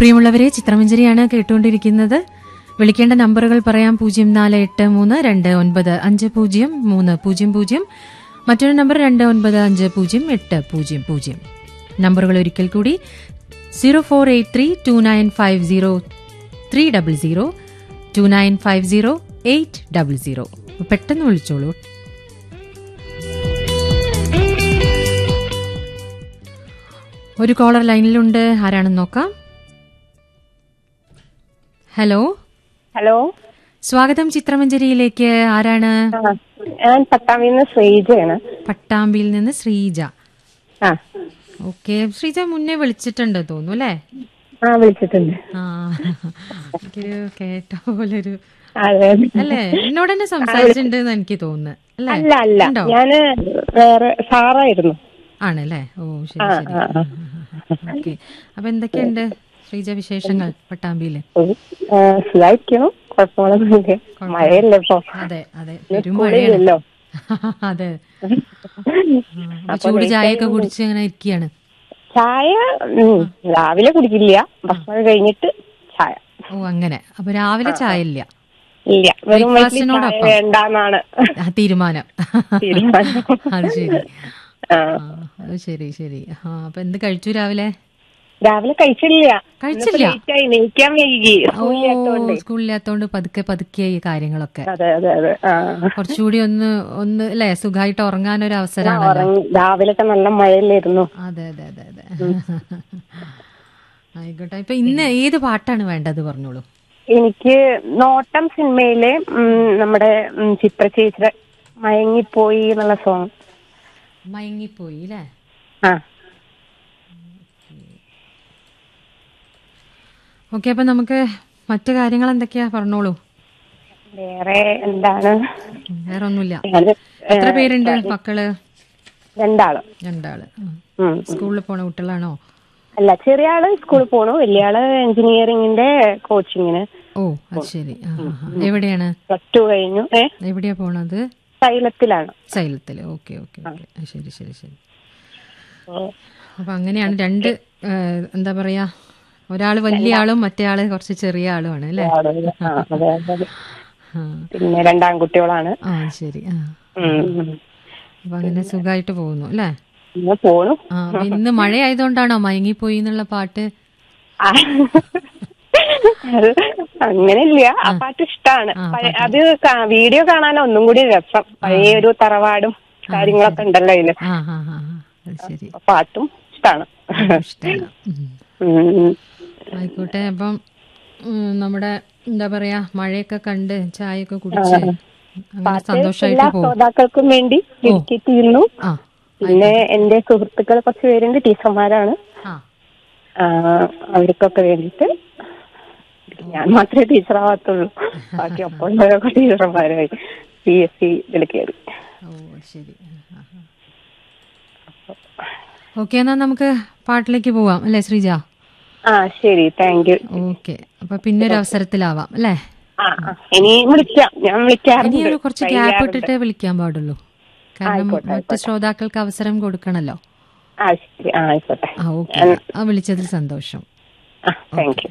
പ്രിയമുള്ളവരെ ചിത്രമഞ്ചരിയാണ് കേട്ടുകൊണ്ടിരിക്കുന്നത് വിളിക്കേണ്ട നമ്പറുകൾ പറയാം പൂജ്യം നാല് എട്ട് മൂന്ന് രണ്ട് ഒൻപത് അഞ്ച് പൂജ്യം മൂന്ന് പൂജ്യം പൂജ്യം മറ്റൊരു നമ്പർ രണ്ട് ഒൻപത് അഞ്ച് പൂജ്യം എട്ട് പൂജ്യം പൂജ്യം നമ്പറുകൾ ഒരിക്കൽ കൂടി zero four eight three two nine five zero three double zero two nine five zero eight double zero പെട്ടെന്ന് വിളിച്ചോളൂ ഒരു കോളർ ലൈനിലുണ്ട് ആരാണെന്ന് നോക്കാം ഹലോ ഹലോ സ്വാഗതം ചിത്രമഞ്ചരിയിലേക്ക് ആരാണ് ആ, ഞാൻ പട്ടാമ്പിന്ന് ശ്രീജയാണ് പട്ടാമ്പിയിൽ നിന്ന് ശ്രീജ ആ ഓക്കെ ശ്രീജ മുന്നേ വിളിച്ചിട്ടുണ്ട് തോന്നുന്നു അല്ലേ ആ വിളിച്ചിട്ടുണ്ട് ആ എനിക്കൊരു കേട്ട പോലൊരു അതെ അല്ലേ എന്നോട് തന്നെ സംസാരിച്ചിട്ടുണ്ട് എന്ന് എനിക്ക് തോന്നുന്നു അല്ലേ അല്ല അല്ല ഉണ്ടോ? ഞാന് വേറെ സാറായിരുന്നു ആണല്ലേ ഓ ശരി ആ ശരി ആ ആ. ഓക്കെ അപ്പൊ എന്തൊക്കെയുണ്ട് ശ്രീജ വിശേഷങ്ങൾ പട്ടാമ്പിയില് ആ, സുഖായിരിക്കുന്നു കുഴപ്പങ്ങളൊന്നുമില്ല മഴയല്ലേ ഇപ്പൊ അതെ അതെ പെരും മഴയാണ് സ്കൂളില്ലല്ലോ അതെ അപ്പൊ ചൂട് ചായയൊക്കെ കുടിച്ച് അങ്ങനെ ഇരിക്കുകയാണ് ചായ ഉം, രാവിലെ കുടിക്കില്ല ഭക്ഷണം കഴിഞ്ഞിട്ട് ചായ ഓ അങ്ങനെ അപ്പൊ രാവിലെ ചായ ഇല്ല ഇല്ല വെറും വയറ്റിൽ ചായ ബ്രേക്ക്ഫാസ്റ്റിനോടൊപ്പം. വേണ്ടാന്നാണ് ആ തീരുമാനം തീരുമാനം. അത് ശരി ആ. ആ, അത് ശരി ശരി ആ അപ്പൊ എന്ത് കഴിച്ചു രാവിലെ രാവിലെ കഴിച്ചില്ല കഴിച്ചില്ല? ലേറ്റായി നീക്കാൻ വൈകി ഓ സ്കൂളിലാത്തോണ്ട് സ്കൂളില്ലാത്തോണ്ട് പതുക്കെ പതുക്കെ ഈ കാര്യങ്ങളൊക്കെ അതെ അതെ അതെ ആ കുറച്ചുകൂടി ഒന്ന് ഒന്ന് അല്ലേ സുഖമായിട്ട് ഉറങ്ങാൻ ഒരു അവസരമാണല്ലോ ഉറങ്ങി രാവിലൊക്കെ നല്ല മഴയല്ലായിരുന്നു അതെ അതെ അതെ അതെ ആയിക്കോട്ടെ ഇപ്പൊ ഇന്ന് ഏത് പാട്ടാണ് വേണ്ടത് പറഞ്ഞോളൂ എനിക്ക് നോട്ടം സിനിമയിലെ ഉം, നമ്മുടെ ഉം, ചിത്ര ചേച്ചിയുടെ മയങ്ങിപ്പോയി എന്നുള്ള സോങ് മയങ്ങിപ്പോയി അല്ലേ ആ ഓക്കെ അപ്പൊ നമുക്ക് മറ്റു കാര്യങ്ങൾ എന്തൊക്കെയാ പറഞ്ഞോളൂ വേറെ എന്താണ് വേറെ ഒന്നുമില്ല ഞാന് എത്ര പേരുണ്ട് മക്കള് രണ്ടാള് രണ്ടാള് ഉം. ഉം. സ്കൂളിൽ പോണ കുട്ടികളാണോ അല്ല ചെറിയ ആള് സ്കൂളിൽ പോണു വലിയ ആള് എഞ്ചിനീയറിംഗിന്റെ കോച്ചിങ്ങിന് ഓ അത് ശരി ആ, ആ, ആ. എവിടെയാണ് പ്ലസ് ടു കഴിഞ്ഞു ഏ എവിടെയാ പോണത് സൈലത്തിലാണ് സൈലത്തില് ഓക്കെ ഓക്കെ ഓക്കെ ആ, ശരി ശരി ശരി അപ്പൊ അങ്ങനെയാണ് രണ്ട് ഏ, എന്താ പറയാ ഒരാള് വലിയ ആളും മറ്റേ ആള് കുറച്ച് ചെറിയ ആളുമാണ് അല്ലേ ആ, അതെ, അതെ, അതെ. ആ പിന്നെ രണ്ടാൺകുട്ടികളാണ് ആ ശരി ആ ഉം, ഉം. അപ്പൊ അങ്ങനെ സുഖമായിട്ട് പോകുന്നു അല്ലേ പിന്നെ പോണു ആ അപ്പൊ ഇന്ന് മഴ ആയതുകൊണ്ടാണോ മയങ്ങിപ്പോയി എന്നുള്ള പാട്ട് ആ. അത് അങ്ങനെയില്ല ആ പാട്ട് ഇഷ്ടാണ് പഴയ- അത് കാ- വീഡിയോ കാണാൻ ഒന്നും കൂടി രസം പഴയ ഒരു തറവാടും കാര്യങ്ങളൊക്കെ ഉണ്ടല്ലോ അതില് ആ ആ ആ ആ, അത് ശരി അപ്പൊ പാട്ടും ഇഷ്ടാണ് ഇഷ്ടമല്ല ഉം. ഉം, ഉം. ആയിക്കോട്ടെ അപ്പം ഉം, നമ്മുടെ എന്താ പറയാ മഴയൊക്കെ കണ്ട് ചായയൊക്കെ കുടിച്ച് അങ്ങനെ സന്തോഷമായിട്ട് എല്ലാ പോകും ശ്രോതാക്കൾക്കും വേണ്ടി ഡെഡിക്കേറ്റ് ചെയ്യുന്നു ആ പിന്നെ എന്റെ സുഹൃത്തുക്കൾ കുറച്ച് പേരുണ്ട് ടീച്ചർമാരാണ് ആ ആ, അവർക്കൊക്കെ വേണ്ടിയിട്ട് ഞാൻ മാത്രമേ ടീച്ചറാവാത്തുള്ളൂ ബാക്കി ഒപ്പമുള്ളവരൊക്കെ ടീച്ചർമാരായി പി എസ് സി ഇതിൽ കയറി ഓ ശരി ഓക്കെ എന്നാ നമുക്ക് പാട്ടിലേക്ക് പോവാം അല്ലേ ശ്രീജ ആ ശരി താങ്ക് യു ഓക്കെ അപ്പൊ പിന്നെ ഒരു അവസരത്തിലാവാം അല്ലേ ആ ആ. ഇനി വിളിക്കാം ഞാൻ ഇനി വിളിക്കാറുണ്ട് ഒരു കുറച്ച് ഗ്യാപ്പ് ഇട്ടിട്ടേ വിളിക്കാൻ പാടുള്ളൂ കാരണം ആയിക്കോട്ടെ, മറ്റ് ശ്രോതാക്കൾക്ക് അവസരം കൊടുക്കണല്ലോ ആ ശരി ആ ആയിക്കോട്ടെ ആ ഓക്കെ ആ വിളിച്ചതിൽ സന്തോഷം ആ താങ്ക് യു